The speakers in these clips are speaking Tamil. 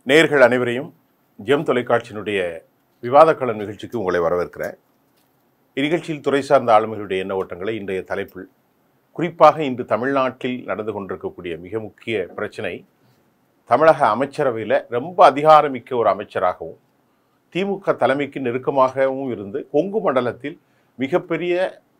நேர்கள் அனைவரையும் ஜெம் தொலைக்காட்சியினுடைய விவாதக்களம் நிகழ்ச்சிக்கு உங்களை வரவேற்கிறேன் இந்நிகழ்ச்சியில் துறை சார்ந்த ஆளுமைகளுடைய எண்ண ஓட்டங்களை இன்றைய தலைப்பில் குறிப்பாக இன்று தமிழ்நாட்டில் நடந்து கொண்டிருக்கக்கூடிய மிக முக்கிய பிரச்சனை தமிழக அமைச்சரவையில் ரொம்ப அதிகாரமிக்க ஒரு அமைச்சராகவும் திமுக தலைமைக்கு நெருக்கமாகவும் இருந்து கொங்கு மண்டலத்தில் மிகப்பெரிய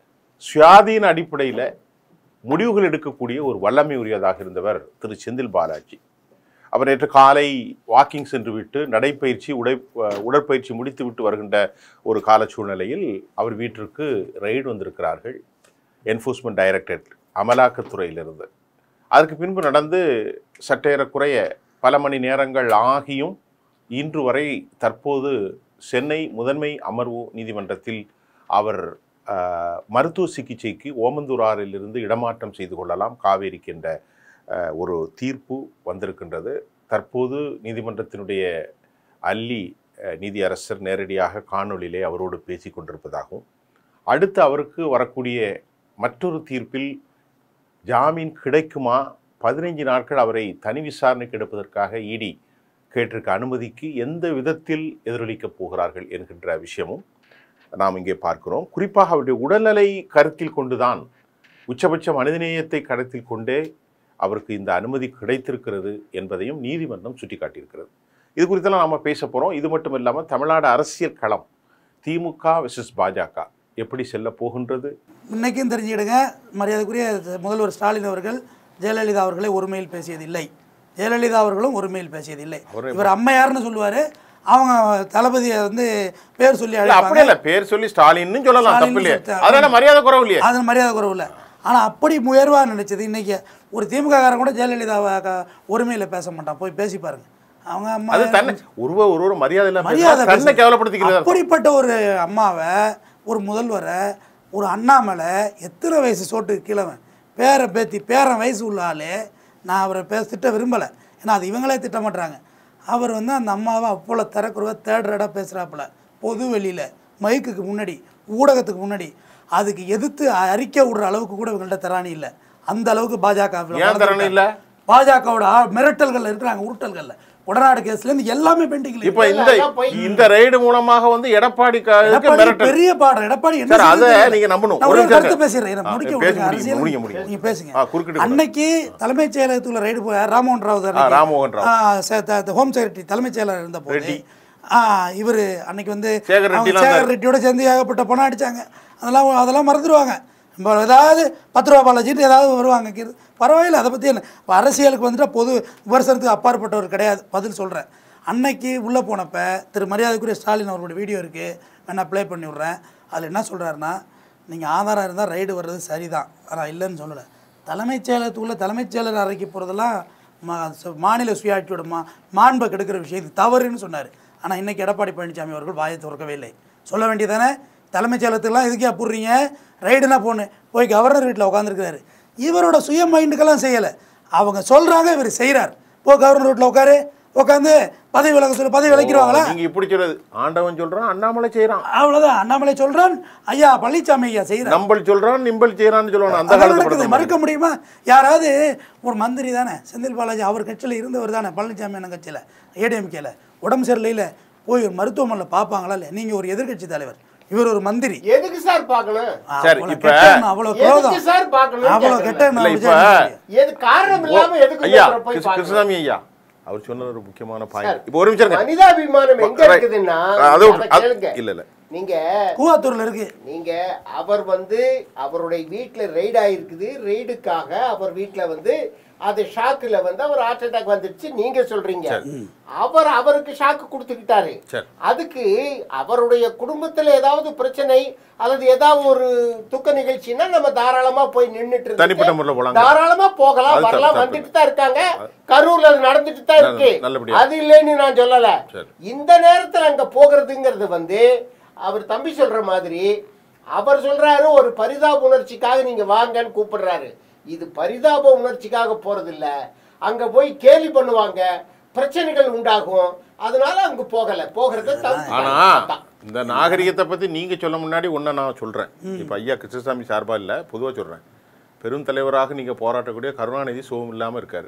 சுயாதீன அடிப்படையில் முடிவுகள் எடுக்கக்கூடிய ஒரு வல்லமை உரியதாக இருந்தவர் திரு செந்தில் பாலாஜி அவர் நேற்று காலை வாக்கிங் சென்று விட்டு நடைப்பயிற்சி உடை உடற்பயிற்சி முடித்து விட்டு வருகின்ற ஒரு கால சூழ்நிலையில் அவர் வீட்டிற்கு ரெய்டு வந்திருக்கிறார்கள் என்ஃபோர்ஸ்மெண்ட் டைரக்டரேட் அமலாக்கத்துறையிலிருந்து அதற்கு பின்பு நடந்து சற்றேறக்குறைய பல மணி நேரங்கள் ஆகியும் இன்று வரை தற்போது சென்னை முதன்மை அமர்வு நீதிமன்றத்தில் அவர் அஹ், மருத்துவ சிகிச்சைக்கு ஓமந்தூராறிலிருந்து இடமாற்றம் செய்து கொள்ளலாம் காவேரிக்கு என்ற அஹ், ஒரு தீர்ப்பு வந்திருக்கின்றது தற்போது நீதிமன்றத்தினுடைய அல்லி அஹ், நீதியரசர் நேரடியாக காணொளியிலே அவரோடு பேசி கொண்டிருப்பதாகவும் அடுத்து அவருக்கு வரக்கூடிய மற்றொரு தீர்ப்பில் ஜாமீன் கிடைக்குமா பதினைஞ்சு நாட்கள் அவரை தனி விசாரணைக்கு எடுப்பதற்காக இடி கேட்டிருக்க அனுமதிக்கு எந்த விதத்தில் எதிரொலிக்கப் போகிறார்கள் என்கின்ற விஷயமும் நாம் இங்கே பார்க்கிறோம் குறிப்பாக அவருடைய உடல்நிலை கருத்தில் கொண்டுதான் உச்சபட்ச மனிதநேயத்தை கருத்தில் கொண்டே அவருக்கு இந்த அனுமதி கிடைத்திருக்கிறது என்பதையும் நீதிமன்றம் சுட்டிக்காட்டியிருக்கிறது இது குறித்தெல்லாம் நாம் பேச போகிறோம் இது மட்டும் இல்லாமல் தமிழ்நாடு அரசியல் களம் திமுக வெர்சஸ் பாஜக எப்படி செல்ல போகின்றது இன்னைக்கும் தெரிஞ்சுக்கிடுங்க மரியாதைக்குரிய முதல்வர் ஸ்டாலின் அவர்கள் ஜெயலலிதா அவர்களை ஒருமையில் பேசியதில்லை ஜெயலலிதா அவர்களும் ஒருமையில் பேசியதில்லை அவரு- இவர் அம்மையார்னு சொல்லுவார் அவங்க தளபதியை வந்து பேர் சொல்லி இல்ல, அப்படி அழைப்பாங்க இல்ல பேர் சொல்லி ஸ்டாலின்னு சொல்லலாம் ஸ்டாலின்னு தப்பு இல்லையே சொல்லிட்டு- அதனால மரியாதை குறவு இல்லையே அது மரியாதை குறவு இல்லை ஆனால் அப்படி உயர்வாக நினைச்சது இன்னைக்கு ஒரு திமுககாரன் கூட ஜெயலலிதாவை க- ஒருமையில பேச மாட்டான் போய் பேசி பாருங்க அவங்க அம்மா அது தன்னை ஒருவ ஒருவர் மரியாதை இல்லாம மரியாதை பேசினா தன்னை பேசு. கேவலப்படுத்திக்கிறது அப்படிப்பட்ட ஒரு அம்மாவை ஒரு முதல்வரை ஒரு அண்ணாமலை எத்தனை வயசு சோட்டு கீழவன் பேரை பேத்தி பேரன் வயசு உள்ள ஆளு நான் அவரை பேச திட்ட விரும்பலை ஏன்னா அது இவங்களே திட்ட மாட்றாங்க அவர் வந்து அந்த அம்மாவை அப்போல தரக்குறவ தேர்ட் ரேடாக பேசுகிறாப்புல பொது வெளியில் மைக்குக்கு முன்னாடி ஊடகத்துக்கு முன்னாடி அதுக்கு எதிர்த்து அறிக்கை விடுற அளவுக்கு கூட இவங்கள்ட்ட தராணி இல்லை அந்த அளவுக்கு பாஜக ஏன் தரணி இல்ல? பாஜகவோட மிரட்டல்கள் இருக்கிறாங்க உருட்டல்கள்ல உடனாடு கேஸ்ல இருந்து எல்லாமே பெண்டிங்ல இப்ப இந்த இந்த ரைடு மூலமாக வந்து எடப்பாடி க- இதுக்கு எடப்பாடி மிரட்டல் பெரிய பாடம் எடப்பாடி என்ன சார், அதை செய்யுது? நீங்க நம்பணும். நான் ஒரு ஒரு நிமிஷம் கருத்து இருங்க. பேசுறேன் எனக்கு ஆ, முடிக்க பேச விடுங்க. முடியும், அரசியல் முடிங்க, முடிங்க. நீங்க பேசுங்க ஆ, குறுக்கிட்டு கூடாது. அன்னைக்கு தலைமைச் செயலகத்துல ரைடு போய் ராமோகன் ராவ் ஆ, ராமமோகன் ராவ். ஹோம் செக்ரட்டரி தலைமைச் செயலர் இருந்த போது ரெட்டி. இவர் அன்னைக்கு வந்து சேகர் அவங்க ரெட்டிலாம் சேகர் ரெட்டியோட சேர்ந்து ஏகப்பட்ட பணம் அடிச்சாங்க அதெல்லாம் அதெல்லாம் மறந்துடுவாங்க நம்ம ஏதாவது பத்து ரூபா பாலாஜிட்டு ஏதாவது வருவாங்க கீழ- பரவாயில்ல அதை பற்றி என்ன இப்போ அரசியலுக்கு வந்துட்டு பொது விமர்சனத்துக்கு அப்பாற்பட்டவர் கிடையாது பதில் சொல்கிறேன் அன்னைக்கு உள்ளே போனப்ப திரு மரியாதைக்குரிய ஸ்டாலின் அவரோட வீடியோ இருக்குது வேணா ப்ளே பண்ணி விட்றேன் அதில் என்ன சொல்கிறாருன்னா நீங்கள் ஆதாரம் இருந்தால் ரைடு வர்றது சரிதான் ஆனால் இல்லைன்னு சொல்லலை தலைமைச் செயலகத்துக்குள்ள தலைமைச் செயலர் அறைக்கு போகிறதெல்லாம் மா சு- மாநில சுயாட்சியோட மா மாண்பை கெடுக்கிற விஷயம் இது தவறுன்னு சொன்னார் ஆனால் இன்னைக்கு எடப்பாடி பழனிசாமி அவர்கள் வாயை திறக்கவே இல்லை சொல்ல வேண்டியதானே தலைமைச் செயலகத்துக்குலாம் எதுக்கே போடுறீங்க ரைடுனா போன்னு போய் கவர்னர் வீட்டில் உட்காந்துருக்கிறாரு இவரோட சுய மைண்டுக்கெல்லாம் செய்யலை அவங்க சொல்கிறாங்க இவர் செய்கிறார் போ கவர்னர் வீட்டில் உட்காரு உட்காந்து பதவி விலக சொல்லி பதவி விலக்கிடுவாங்களா நீங்க இப்படி சொல்றது ஆண்டவன் சொல்றான் அண்ணாமலை செய்யறான் அவ்வளோதான் அண்ணாமலை சொல்கிறான் ஐயா பழனிசாமி ஐயா செய்கிறார் நம்பல் சொல்றான் நிம்பல் செய்யறான்னு சொல்லுவான் அந்த அதெல்லாம் காலத்து நடக்குது படத்தை மறுக்க முடியுமா யாராவது ஒரு மந்திரி தானே செந்தில் பாலாஜி அவர் கட்சியில் இருந்தவர் தானே பழனிசாமி அண்ணன் கட்சியில் ஏடிஎம்கேல உடம்பு சரியில்லையில் போய் ஒரு மருத்துவமனையில் பார்ப்பாங்களா இல்லை நீங்கள் ஒரு எதிர்க்கட்சி தலைவர் இவர் ஒரு மந்திரி எதுக்கு சார் பார்க்கணும் சரி, அவ்வளவு இப்ப- கெட்ட எண்ணம், அவ்வளவு எதுக்கு குரோதம் சார் பார்க்கணும் அவ்வளவு கேட்கறேன். கெட்ட எண்ணம் இல்ல, விஜய் இப்ப- அண்ணாமலை. எது காரணம் இல்லாம எதுக்கு ஐயா இவரை போய் கிருஷ்ண- பார்க்கணும்? கிருஷ்ணசாமி ஐயா அவர் சொன்னது ஒரு முக்கியமான பாயிண்ட் இப்போ ஒரு நிமிஷம் இருங்க. மனிதாபிமானம் எங்க Right. இருக்குதுன்னா அது அதை அது- கேளுங்க இல்ல இல்ல நீங்க கூவாத்தூர்ல இருக்கு நீங்க அவர் வந்து அவருடைய வீட்டுல ரெய்ட் ஆயிருக்குது ரெய்டுக்காக அவர் வீட்டுல வந்து அது ஷாக்குல வந்து அவர் ஹார்ட் அட்டாக் வந்துடுச்சு நீங்க சொல்றீங்க அவர் அவருக்கு ஷாக்கு கொடுத்துக்கிட்டாரு சரி. அதுக்கு அவருடைய குடும்பத்துல ஏதாவது பிரச்சனை அல்லது ஏதாவது ஒரு துக்க நிகழ்ச்சின்னா நம்ம தாராளமா போய் நின்னுட்டு இருந்துட்டு தனிப்பட்ட முறையில போலாங்க. தாராளமா போகலாம் அது தப்பு, வரலாம் தப்பு. வந்துட்டு தான் இருக்காங்க கரூர்ல அது நடந்துட்டு தான் இருக்கு நல்ல- நல்லபடியா. அது இல்லைன்னு நான் சொல்லல சரி. இந்த நேரத்துல அங்க போகிறதுங்கிறது வந்து அவர் தம்பி சொல்ற மாதிரி அவர் சொல்றாரு ஒரு பரிதாப உணர்ச்சிக்காக நீங்க வாங்கன்னு கூப்பிடுறாரு இது பரிதாப உணர்ச்சிக்காக போறது இல்ல அங்க போய் கேலி பண்ணுவாங்க பிரச்சனைகள் உண்டாகும் அதனால அங்க போகல போகிறத ஆனா தவிர்த்துட்டாங்க. இந்த நாகரிகத்தை பத்தி நீங்க சொல்ல முன்னாடி ஒண்ணு நான் சொல்றேன் இப்ப ஐயா கிருஷ்ணசாமி சார்பா இல்ல பொதுவா சொல்றேன் பெரும் தலைவராக நீங்க போராட்டக்கூடிய கருணாநிதி சுகம் இல்லாம இருக்காரு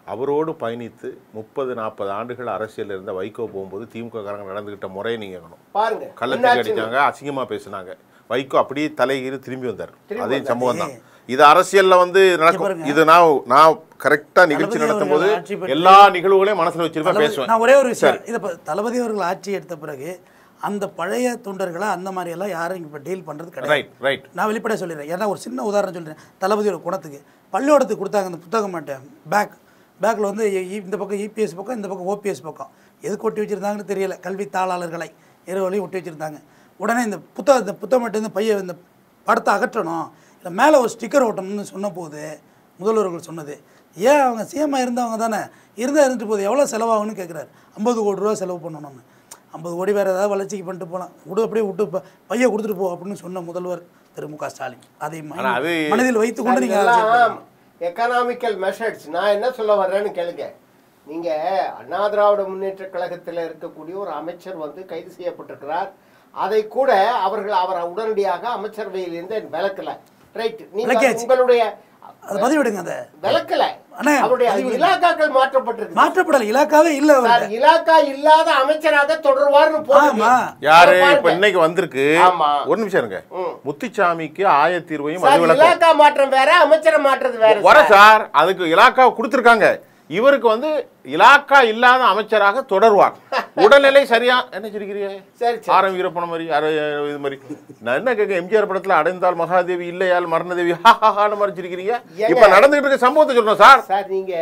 அவரோடு பயணித்து முப்பது நாற்பது ஆண்டுகள் அரசியல் இருந்த வைகோ போகும்போது திமுக காரங்க நடந்துகிட்ட முறையை நீங்க கேட்கணும் பாருங்க கள்ளத்துக்கு என்னாச்சுன்னு. அடிச்சாங்க அசிங்கமா பேசுனாங்க வைகோ அப்படியே தலைகீறி திரும்பி வந்தார் திரும்பி அதே வந்தாரு. சம்பவம் தான் இது அரசியல்ல வந்து நடக்கும் பாருங்க. இது நான் நான் கரெக்டா நிகழ்ச்சி தளபதி நடத்தும் போது அவர்கள் ஆட்சி பெற்று- எல்லா நிகழ்வுகளையும் மனசுல வச்சிருப்பேன் தளபதி- பேசுவேன் நான் ஒரே ஒரு விஷயம் இதை ப- தளபதி அவர்கள் ஆட்சி எடுத்த பிறகு அந்த பழைய தொண்டர்களை அந்த மாதிரி எல்லாம் யாரும் இப்போ டீல் பண்ணுறது கிடையாது ரைட் ரைட் நான் வெளிப்படையாக சொல்லிடுறேன் ஏன்னா ஒரு சின்ன உதாரணம் சொல்கிறேன் தளபதியோட குணத்துக்கு பள்ளியோடத்துக்கு கொடுத்தாங்க அந்த புத்தகம் மாட்டேன் பேக் பேக்கில் வந்து இ- இ- இந்த பக்கம் இபிஎஸ் பக்கம் இந்த பக்கம் ஓபிஎஸ் பக்கம் எதுக்கு ஒட்டி வச்சுருந்தாங்கன்னு தெரியல கல்வி தாளாளர்களை இரவலையும் ஒட்டி வச்சுருந்தாங்க உடனே இந்த புத்தகம் இந்த புத்தகம் மட்டும் இந்த பைய இந்த படத்தை அகற்றணும் இல்லை மேலே ஒரு ஸ்டிக்கர் ஓட்டணும்னு சொன்ன போது முதல்வர்கள் சொன்னது ஏன் அவங்க சிஎம்ஐ இருந்தவங்க தானே இருந்தால் இருந்துட்டு போகுது எவ்வளோ செலவாகும்னு கேட்குறாரு ஐம்பது கோடி ரூபா செலவு பண்ணணும்னு ஐம்பது கோடி வேறு ஏதாவது வளர்ச்சிக்கு பண்ணிட்டு போகலாம் விடு அப்படியே விட்டு ப- பைய கொடுத்துட்டு போ அப்படின்னு சொன்ன முதல்வர் திரு மு க ஸ்டாலின் அதை மன- ஆனா அது- மனதில் வைத்துக்கொண்டு சார், நீங்கள் இதெல்லாம் எக்கனாமிக்கல் மெஷர்ஸ் நான் என்ன சொல்ல வர்றேன்னு கேளுங்க நீங்க அண்ணா திராவிட முன்னேற்ற கழகத்தில் இருக்கக்கூடிய ஒரு அமைச்சர் வந்து கைது செய்யப்பட்டிருக்கிறார் அதை கூட அவர்கள் அவரை உடனடியாக அமைச்சரவையிலிருந்து விலக்கல ரைட் நீங்க விலக்கியாச்சு. உங்களுடைய அதை பதிவிடுங்க அதை விலக்கல அண்ணே, அவருடைய பதிவிடுங்க. இலாக்காக்கள் மாற்றப்பட்டிருக்கு மாற்றப்படலை இலாக்காவே இல்லை சார் அவர்கிட்ட இலாக்கா இல்லாத அமைச்சராக தொடர்வார்னு போடுங்க ஆமா. யாரு அதை இப்ப பாருங்க. இன்னைக்கு வந்திருக்கு ஆமா. ஒரு நிமிஷம் இருங்க ம். முத்துச்சாமிக்கு ஆயத்தீர்வையும் சார் அது விளக்கம் இலாக்கா மாற்றம் வேற அமைச்சரை மாற்றது வேற வர சார். சார் அதுக்கு இலாக்கா கொடுத்துருக்காங்க இவருக்கு வந்து இலாக்கா இல்லாத அமைச்சராக தொடர்வார் உடல்நிலை சரியா என்ன சிரிக்கிறீங்க சரி சரி ஆரம் வீரப்பன மாதிரி அரை இது மாதிரி நான் என்ன கேட்க எம்ஜிஆர் படத்துல அடைந்தால் மகாதேவி இல்லையால் மரணதேவி ஹாஹான்னு மாதிரி சிரிக்கிறீங்க ஏங்க? இப்ப நடந்துகிட்டு இருக்க சம்பவத்தை சொல்றேன் சார் சார் நீங்க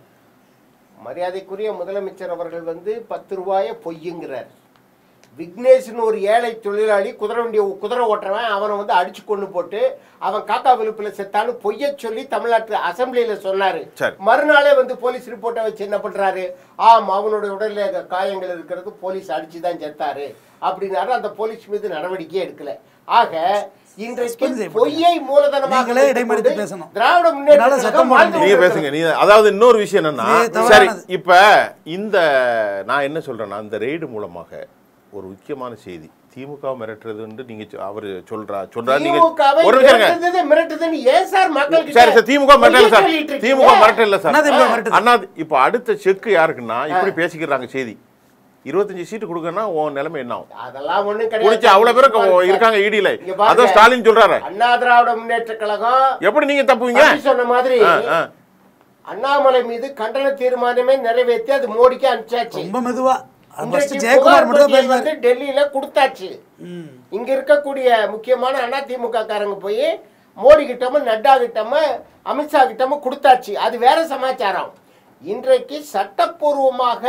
மரியாதைக்குரிய முதலமைச்சர் அவர்கள் வந்து பத்து ரூபாய பொய்யுங்கிறார் விக்னேஷ்னு ஒரு ஏழை தொழிலாளி குதிரை வண்டியை குதிரை ஓட்டுறவன் அவனை வந்து அடிச்சு கொண்டு போட்டு அவன் காக்கா விழுப்புல செத்தான்னு பொய்ய சொல்லி தமிழ்நாட்டு அசெம்பிளியில சொன்னாரு சரி. மறுநாளே வந்து போலீஸ் ரிப்போர்ட்டை வச்சு என்ன பண்றாரு ஆம் அவனுடைய உடல்ல காயங்கள் இருக்கிறது போலீஸ் அடிச்சு தான் செத்தாரு அப்படின்னாரு அந்த போலீஸ் மீது நடவடிக்கையே எடுக்கல ஆக இன்றைக்கு செய்யப்படுங்க. பொய்யை மூலதனமாக நீங்களே இடைமறித்து வைத்துக்கொண்டு பேசணும். திராவிட என்னால முன்னேற்ற சத்தம் கழகம் போட வாழ்ந்து நீங்க கொண்டிருக்கிறது. பேசுங்க நீங்க அதாவது இன்னொரு விஷயம் என்னன்னா இது தவறானது. சரி இப்ப இந்த நான் என்ன சொல்றேன்னா இந்த ரெய்டு மூலமாக ஒரு முக்கியமான செய்தி திமுக மிரட்டுறதுன்னு நீங்க சொ- அவரு சொல்றா சொல்றா நீங்க திமுகவை ஒரு நிமிஷம் இருங்க. மிரட்டுறது, மிரட்டுதுன்னு ஏன் சார் மக்கள் கிட்ட சரி சார் திமுக மிரட்டல பொய்யை சார் சொல்லிட்டு இருக்கீங்க? திமுக மிரட்டல இல்ல சார் அண்ணா திமுக மிரட்டுது. அண்ணா இப்ப அடுத்த செக் யாருக்குன்னா இப்படி பேசிக்கிறாங்க செய்தி இருபத்தஞ்சு சீட்டு கொடுக்கணும்னா உன் நிலைமை என்ன ஆகும் அதெல்லாம் ஒண்ணும் கிடையாது. குடிச்சு அவ்வளவு பேர் பாருங்க. இருக்காங்க ஈடியில இங்க பாருங்க. அதான் ஸ்டாலின் சொல்றாரு அண்ணா திராவிட முன்னேற்ற கழகம் எப்படி நீங்க தப்புவீங்க தம்பி சொன்ன மாதிரி ஆ, ஆ. அண்ணாமலை மீது கண்டன தீர்மானமே நிறைவேற்றி அது மோடிக்கு அனுப்பிச்சாச்சு ரொம்ப மெதுவா அது இன்றைக்கு ஃபர்ஸ்ட் ஜெயக்குமார் மட்டும் தான் புகார் பேசினார் வந்து டெல்லியில கொடுத்தாச்சு ம். இங்க இருக்கக்கூடிய முக்கியமான அதிமுக காரங்க போய் மோடி கிட்டமும் நட்டா கிட்டமும் அமித்ஷா கிட்டமும் கொடுத்தாச்சு அது வேற சமாச்சாரம் இன்றைக்கு சட்டப்பூர்வமாக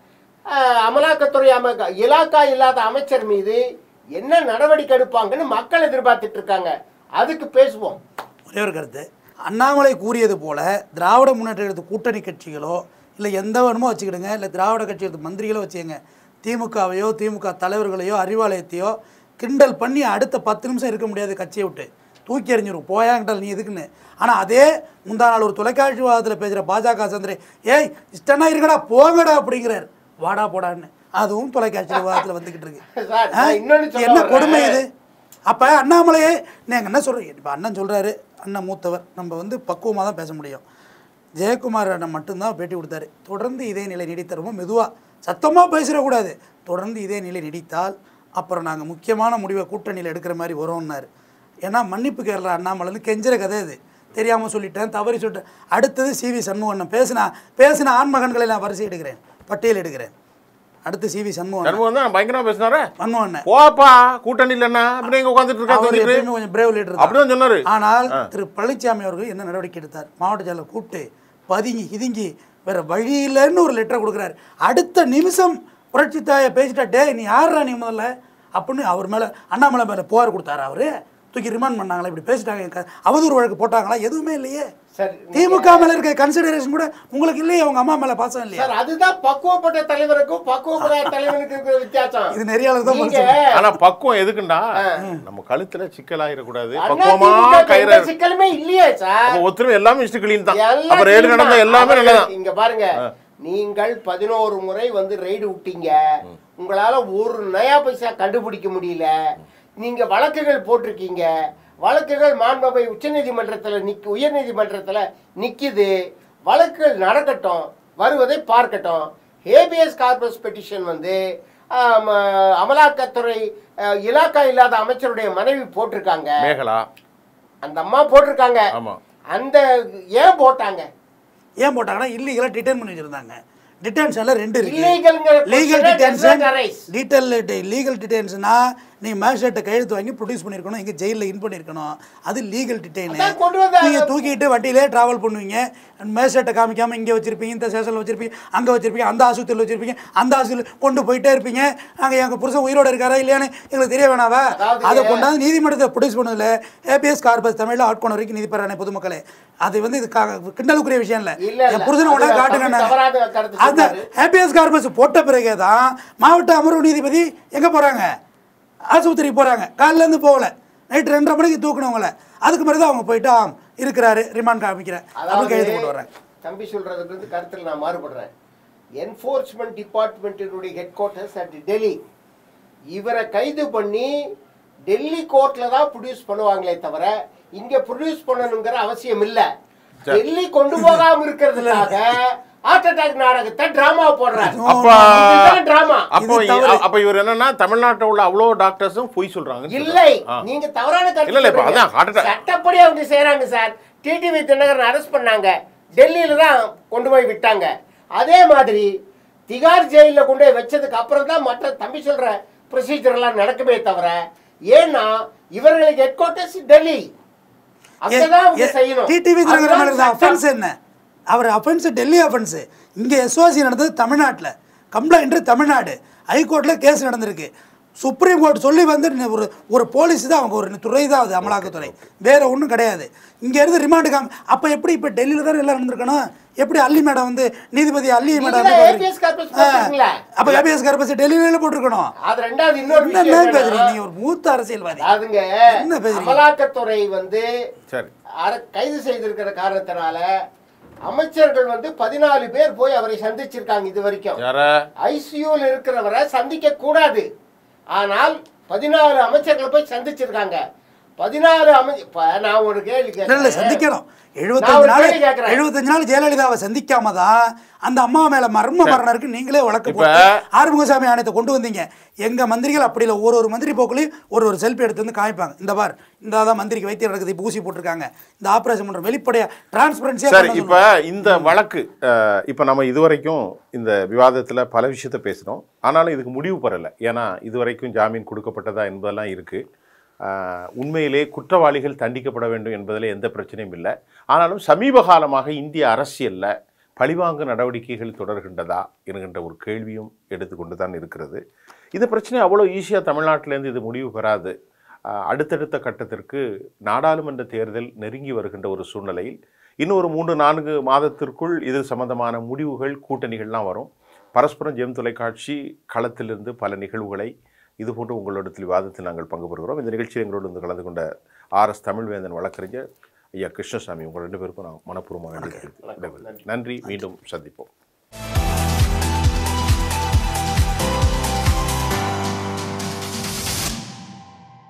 அஹ், அமலாக்கத்துறை அம இலாக்கா இல்லாத அமைச்சர் மீது என்ன நடவடிக்கை எடுப்பாங்கன்னு மக்கள் எதிர்பார்த்துட்டு இருக்காங்க அதுக்கு பேசுவோம் ஒரே ஒரு கருத்து அண்ணாமலை கூறியது போல திராவிட முன்னேற்ற கழகத்து கூட்டணி கட்சிகளோ இல்லை எந்த வேணுமோ வச்சுக்கிடுங்க இல்லை திராவிட கட்சி எடுத்து மந்திரிகளோ வச்சுக்கங்க திமுகவையோ திமுக தலைவர்களையோ அறிவாலயத்தையோ கிண்டல் பண்ணி அடுத்த பத்து நிமிஷம் இருக்க முடியாது கட்சியை விட்டு தூக்கி எறிஞ்சிரும் போயாங்கிட்டால் நீ எதுக்குன்னு ஆனால் அதே முந்தா நாள் ஒரு தொலைக்காட்சி வாதத்தில் பேசுகிற பாஜக சந்திரே ஏய் இஷ்டனா இருக்கடா போங்கடா அப்படிங்கிறார் வாடா போடான்னு அதுவும் தொலைக்காட்சி விவாதத்தில் வந்துக்கிட்டு இருக்கு சார், ஆ? நான் இன்னொன்னு சொல்ல என்ன வர்றேன். கொடுமை இது அப்போ அண்ணாமலையே நீங்கள் என்ன சொல்கிறீங்க இப்போ அண்ணன் சொல்கிறாரு அண்ணன் மூத்தவர் நம்ம வந்து பக்குவமாக தான் பேச முடியும் ஜெயக்குமார் அண்ணன் மட்டும்தான் பேட்டி கொடுத்தாரு தொடர்ந்து இதே நிலை நீடித்த ரொம்ப மெதுவாக சத்தமாக பேசிடக்கூடாது தொடர்ந்து இதே நிலை நீடித்தால் அப்புறம் நாங்கள் முக்கியமான முடிவை கூட்டணியில் எடுக்கிற மாதிரி வரோம்னாரு ஏன்னா மன்னிப்பு கேரளா அண்ணாமலைன்னு கெஞ்சிற கதை இது தெரியாமல் சொல்லிட்டேன் தவறி சொல்லிட்டேன் அடுத்தது சி வி சண்முகண்ணன் பேசினா பேசின ஆண்மகன்களை நான் வரிசை எடுக்கிறேன் பட்டியல் எடுக்கிறேன் அடுத்து சி வி சண்முகன் சண்முகம் தான் பயங்கரமா பேசினாரு சண்முகண்ணன் போப்பா கூட்டணி இல்லைன்னா அப்படி இங்க உட்காந்துட்டு அவர் இருக்காங்க எப்பயுமே கொஞ்சம் பிரேவ் லீடர் அப்படிதான் சொன்னாரு ஆனால் திரு பழனிசாமி அவர்கள் என்ன நடவடிக்கை எடுத்தார் மாவட்ட செயலர் கூப்பிட்டு பதுங்கி கிதுங்கி வேற வழி இல்லைன்னு ஒரு லெட்டர் கொடுக்குறாரு அடுத்த நிமிஷம் புரட்சி தாயை பேசிட்டா டேய் நீ யாருடா நீ முதல்ல அப்படின்னு அவர் மேலே அண்ணாமலை மேலே புகார் கொடுத்தாரு அவரு தூக்கி ரிமாண்ட் பண்ணாங்களா இப்படி பேசிட்டாங்க க- அவதூறு வழக்கு போட்டாங்களா எதுவுமே இல்லையே சரி திமுக மேல இருக்க கன்சிடரேஷன் கூட உங்களுக்கு இல்லையே உங்க அம்மா மேல பாசம் இல்லையா சார் அதுதான் பக்குவப்பட்ட தலைவருக்கும் பக்குவப்படாத தலைவனுக்கு இருக்கிற வித்தியாசம் இது நெறியாளர் தான் நீங்க பதில் ஆனா பக்குவம் எதுக்குண்டா நம்ம கழுத்துல சிக்கலாயிடக்கூடாது அண்ணா பக்குவமா திமுக க்கு கயிறு எந்த சிக்கலுமே இல்லையே சார் அப்ப ஒத்துரும் எல்லாமே இஷ்ட கிளீன் தான் எல்லாம் அப்ப ரேடு நடந்த clean எல்லாமே தான். நல்லதான் இங்க பாருங்க நீங்கள் பதினோரு முறை வந்து ரெய்டு விட்டீங்க உங்களால ஒரு நயா பைசா கண்டுபிடிக்க முடியல நீங்க வழக்குகள் போட்டிருக்கீங்க வழக்குகள் மாண்பவை உச்சநீதிமன்றத்துல நிக்க உயர்நீதிமன்றத்துல நிக்குது வழக்குகள் நடக்கட்டும் வருவதை பார்க்கட்டும் ஹேபியஸ் கார்பஸ் பெட்டிஷன் வந்து ஆம், அஹ், அமலாக்கத்துறை அஹ், இலாக்கா இல்லாத அமைச்சருடைய மனைவி போட்டிருக்காங்க மேகலா அந்த அம்மா போட்டிருக்காங்க ஆமா அந்த ஏன் போட்டாங்க ஏன் போட்டாங்கன்னா இல்லீகலாக டிடைன் பண்ணி வச்சிருந்தாங்க டிடென்ஷனில் ரெண்டு இருக்கு இல்லீகல்ங்கிற legal question does not detention arise. Detail legal டிடென்ஷனா நீ மேஜிஸ்ட்ரேட்டை கையெழுத்து வாங்கி ப்ரொடியூஸ் பண்ணியிருக்கணும் இங்கே ஜெயிலில் இன் பண்ணியிருக்கணும் அது லீகல் டிடைன் அதான் கொண்டு வந்தாங்க. நீங்கள் தூக்கிட்டு வண்டியிலே ட்ராவல் பண்ணுவீங்க மேஜிஸ்ட்ரேட்டை காமிக்காமல் இங்கே வச்சிருப்பீங்க இந்த ஸ்டேஷனில் வச்சிருப்பீங்க அங்கே வச்சிருப்பீங்க அந்த ஆஸ்பத்திரியில் வச்சிருப்பீங்க அந்த ஆஸ்பத்திரியில் கொண்டு போயிட்டே இருப்பீங்க அங்கே எங்கள் புருஷன் உயிரோட இருக்காரா இல்லையான்னு எங்களுக்கு தெரிய வேணாவா அதாவது- அதை கொண்டாந்து நீதிமன்றத்தை ப்ரொடியூஸ் பண்ணதில் ஏபிஎஸ் கார்பஸ் தமிழில் ஆட்கொண வரைக்கும் நீதி பெறானே பொதுமக்களே அது வந்து இது கா- கிண்டலுக்குரிய விஷயம் இல்லை இல்ல, இல்ல. என் புருஷனை அது ஒன்றா காட்டுங்க தப்பு தவறாத கருத்து அந்த சொன்னாரு. ஹேப்பியஸ் கார்பஸ் போட்ட பிறகே தான் மாவட்ட அமர்வு நீதிபதி எங்கே போகிறாங்க ஆஸ்பத்திரிக்கு போகிறாங்க காலிலேருந்து போகல நைட்டு ரெண்டரை மணிக்கு தூக்குனவங்கள அதுக்கு பிறகு தான் அவங்க போயிட்டு ஆம் இருக்கிறாரு ரிமாண்ட் காமிக்கிறேன் அப்படின்னு கையெழுத்து கொண்டு வர்றாங்க தம்பி சொல்றதுக்கு வந்து கருத்தில் நான் மாறுபடுறேன் என்ஃபோர்ஸ்மெண்ட் டிபார்ட்மெண்ட்டினுடைய ஹெட் குவார்ட்டர்ஸ் அட் டெல்லி இவரை கைது பண்ணி டெல்லி கோர்ட்ல தான் ப்ரொடியூஸ் பண்ணுவாங்களே தவிர இங்க ப்ரொடியூஸ் பண்ணணுங்கிற அவசியம் இல்ல டெல்லி கொண்டு போகாம இருக்கிறதுக்காக ஹார்ட் அட்டாக் நாடகத்தை டிராமா போடுறாரு அப்ப டிராமா அப்போ இது தவறு. அப்ப இவர் என்னன்னா தமிழ்நாட்டில் உள்ள அவ்வளோ டாக்டர்ஸும் பொய் சொல்றாங்க இல்லை நீங்க தவறான கருத்து இல்ல, இல்ல, இப்ப சொல்றீங்க. அதான் heart attack. சட்டப்படி அவங்க செய்றாங்க சார் டிடிவி தினகரன் அரெஸ்ட் பண்ணாங்க டெல்லியில தான் கொண்டு போய் விட்டாங்க அதே மாதிரி திகார் ஜெயிலில் கொண்டு போய் வச்சதுக்கு அப்புறம் தான் மற்ற தம்பி சொல்ற ப்ரொசீஜர் எல்லாம் நடக்குமே தவிர ஏன்னா இவர்களுக்கு ஹெட் குவார்ட்டர்ஸ் டெல்லி அங்கதான் அவங்க செய்யணும் டிடிவி அதுதான் தினகரன் மேலே சட்டம். அஃபென்ஸ் என்ன அவர் அஃபென்ஸ் டெல்லி அஃபென்ஸு இங்கே எஸ்ஓசி நடந்தது தமிழ்நாட்டில் கம்ப்ளைண்ட்டு தமிழ்நாடு ஹைகோர்ட்டில் கேஸ் நடந்திருக்கு சுப்ரீம் கோர்ட் சொல்லி வந்து நி- ஒரு ஒரு போலீஸ் தான் அவங்க ஒரு துறை தான் அது அமலாக்கத்துறை வேற ஒன்றும் கிடையாது இங்கே இருந்து ரிமாண்டு காமி அப்போ எப்படி இப்போ டெல்லியில் தான் எல்லாம் நடந்திருக்கணும் எப்படி அல்லி மேடம் வந்து நீதிபதி அல்லி மேடம் நீங்க APS corpus போட்டிருக்கீங்களா? அப்போ ஏபிஎஸ் கர்பஸ் டெல்லியில போட்டிருக்கணும் அது ரெண்டாவது இன்னொரு என்ன விஷயம் என்னன்னா, பேசுறீங்க நீங்க ஒரு மூத்த அரசியல்வாதி அதுங்க என்ன பேசுறீங்க? அமலாக்கத்துறை வந்து சரி அர- கைது செய்திருக்கிற காரணத்தினால அமைச்சர்கள் வந்து பதினாலு பேர் போய் அவரை சந்திச்சிருக்காங்க இது வரைக்கும் யார ஐசியூல இருக்கிறவரை சந்திக்க கூடாது ஆனால் பதினாலு அமைச்சர்கள் போய் சந்திச்சிருக்காங்க பதினாலு அமை இப்ப நான் ஒரு கேள்வி இல்ல இல்ல கேட்கிறேன். சந்திக்கணும் நான் எழுபத்தஞ்சு ஒரு நாள் கேள்வி கேட்கிறேன். எழுபத்தஞ்சு நாள் ஜெயலலிதாவை சந்திக்காம தான் அந்த அம்மா மேல மர்ம மரணம் இருக்கு நீங்களே வழக்கு இப்ப- போட்டு ஆறுமுகசாமி ஆணையத்தை கொண்டு வந்தீங்க எங்க மந்திரிகள் அப்படி இல்லை ஒரு ஒரு மந்திரி போக்குலையும் ஒரு ஒரு செல்ஃபி எடுத்து வந்து காமிப்பாங்க இந்த பார் இந்த தான் மந்திரிக்கு வைத்தியம் நடக்குது இப்போ ஊசி போட்டிருக்காங்க இந்த ஆபரேஷன் பண்ற வெளிப்படையா டிரான்ஸ்பரன்சியா சரி இப்ப இந்த வழக்கு அஹ், இப்ப நம்ம இதுவரைக்கும் இந்த விவாதத்துல பல விஷயத்த பேசினோம் ஆனாலும் இதுக்கு முடிவு பெறல ஏன்னா இதுவரைக்கும் ஜாமீன் கொடுக்கப்பட்டதா என்பதெல்லாம் இருக்கு அஹ், உண்மையிலே குற்றவாளிகள் தண்டிக்கப்பட வேண்டும் என்பதில் எந்த பிரச்சனையும் இல்லை ஆனாலும் சமீப காலமாக இந்திய அரசியல்ல பழிவாங்கு நடவடிக்கைகள் தொடர்கின்றதா என்கின்ற ஒரு கேள்வியும் எடுத்துக்கொண்டு தான் இருக்கிறது இந்த பிரச்சனை அவ்வளோ ஈஸியாக தமிழ்நாட்டிலேருந்து இது முடிவு பெறாது அஹ், அடுத்தடுத்த கட்டத்திற்கு நாடாளுமன்ற தேர்தல் நெருங்கி வருகின்ற ஒரு சூழ்நிலையில் இன்னும் ஒரு மூன்று நான்கு மாதத்திற்குள் இது சம்பந்தமான முடிவுகள் கூட்டணிகள்லாம் வரும் பரஸ்பரம் ஜெம் தொலைக்காட்சி களத்திலிருந்து பல நிகழ்வுகளை இதுபோன்று உங்களிடத்தில் விவாதத்தில் நாங்கள் பங்கு பெறுகிறோம் இந்த நிகழ்ச்சியில் எங்களோடு வந்து கலந்து கொண்ட ஆர்எஸ் தமிழ்வேந்தன் வழக்கறிஞர் ஐயா கிருஷ்ணசாமி உங்கள் ரெண்டு பேருக்கும் நான் மனப்பூர்வமாக நன்றி தெரிவித்துக் கொள்கிறேன். நன்றி மீண்டும் சந்திப்போம்